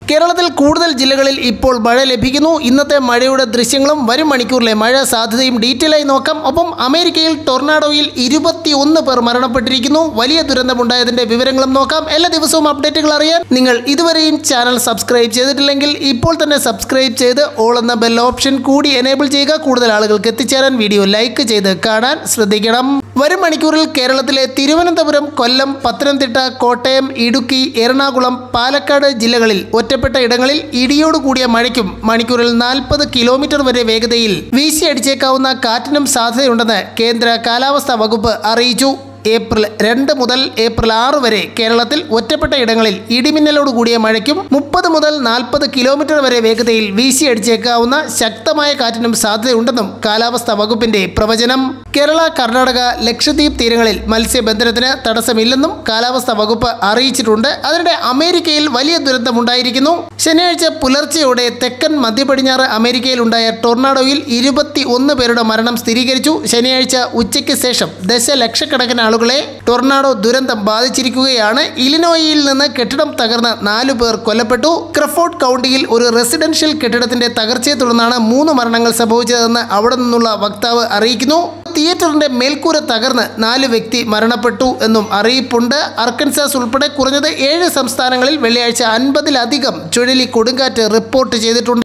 കേരളത്തിൽ കൂടുതൽ ജില്ലകളിൽ ഇപ്പോൾ മഴ ലഭിക്കുന്നു ഇന്നത്തെ മഴയുടെ ദൃശ്യങ്ങളും വരും മണിക്കൂറിലെ മഴ സാധ്യതയും ഡീറ്റെയിൽ ആയി നോക്കാം ഒപ്പം അമേരിക്കയിൽ ടൊർണാഡോയിൽ ഇരുപത്തിയൊന്ന് പേർ മരണപ്പെട്ടിരിക്കുന്നു വലിയ ദുരന്തമുണ്ടായതിന്റെ വിവരങ്ങളും നോക്കാം എല്ലാ ദിവസവും അപ്ഡേറ്റുകൾ അറിയാൻ നിങ്ങൾ ഇതുവരെയും ചാനൽ സബ്സ്ക്രൈബ് ചെയ്തിട്ടില്ലെങ്കിൽ ഇപ്പോൾ തന്നെ സബ്സ്ക്രൈബ് ചെയ്ത് ഓൾ എന്ന ബെൽ ഓപ്ഷൻ കൂടി എനേബിൾ ചെയ്യുക കൂടുതൽ ആളുകൾക്ക് എത്തിച്ചേരാൻ വീഡിയോ ലൈക്ക് ചെയ്ത് കാണാൻ ശ്രദ്ധിക്കണം വരും മണിക്കൂറിൽ കേരളത്തിലെ തിരുവനന്തപുരം കൊല്ലം പത്തനംതിട്ട കോട്ടയം ഇടുക്കി എറണാകുളം പാലക്കാട് ജില്ലകളിൽ ഒറ്റപ്പെട്ട ഇടങ്ങളിൽ ഇടിയോട് കൂടിയ മഴയ്ക്കും മണിക്കൂറിൽ നാൽപ്പത് കിലോമീറ്റർ വരെ വേഗതയിൽ വീശിയടിച്ചേക്കാവുന്ന കാറ്റിനും സാധ്യതയുണ്ടെന്ന് കേന്ദ്ര കാലാവസ്ഥാ വകുപ്പ് അറിയിച്ചു ഏപ്രിൽ രണ്ട് മുതൽ ഏപ്രിൽ ആറ് വരെ കേരളത്തിൽ ഒറ്റപ്പെട്ട ഇടങ്ങളിൽ ഇടിമിന്നലോട് കൂടിയ മഴയ്ക്കും മുപ്പത് മുതൽ നാൽപ്പത് കിലോമീറ്റർ വരെ വേഗതയിൽ വീശിയടിച്ചേക്കാവുന്ന ശക്തമായ കാറ്റിനും സാധ്യതയുണ്ടെന്നും കാലാവസ്ഥാ വകുപ്പിന്റെ പ്രവചനം കേരള കർണാടക ലക്ഷദ്വീപ് തീരങ്ങളിൽ മത്സ്യബന്ധനത്തിന് തടസ്സമില്ലെന്നും കാലാവസ്ഥാ വകുപ്പ് അറിയിച്ചിട്ടുണ്ട് അതിനിടെ അമേരിക്കയിൽ വലിയ ദുരന്തമുണ്ടായിരിക്കുന്നു ശനിയാഴ്ച പുലർച്ചെയോടെ തെക്കൻ മധ്യപടിഞ്ഞാറ് അമേരിക്കയിലുണ്ടായ ടൊർണാഡോയിൽ ഇരുപത്തി ഒന്ന് പേരുടെ മരണം സ്ഥിരീകരിച്ചു ശനിയാഴ്ച ഉച്ചയ്ക്ക് ശേഷം ദശലക്ഷക്കണക്കിന് ആളുകളെ ടൊർണാഡോ ദുരന്തം ബാധിച്ചിരിക്കുകയാണ് ഇലിനോയിയിൽ നിന്ന് കെട്ടിടം തകർന്ന് നാലു പേർ കൊല്ലപ്പെട്ടു ക്രഫോർഡ് കൗണ്ടിയിൽ ഒരു റെസിഡൻഷ്യൽ കെട്ടിടത്തിന്റെ തകർച്ചയെ തുടർന്നാണ് മൂന്ന് മരണങ്ങൾ സംഭവിച്ചതെന്ന് അവിടെ നിന്നുള്ള വക്താവ് അറിയിക്കുന്നു തിയേറ്ററിന്റെ മേൽക്കൂര തകർന്ന് നാല് വ്യക്തി മരണപ്പെട്ടു എന്നും അറിയിപ്പുണ്ട് അർക്കൻസാസ് ഉൾപ്പെടെ കുറഞ്ഞത് ഏഴ് സംസ്ഥാനങ്ങളിൽ വെള്ളിയാഴ്ച അൻപതിലധികം ചുഴലി കൊടുങ്കാറ്റ് റിപ്പോർട്ട് ചെയ്തിട്ടുണ്ട്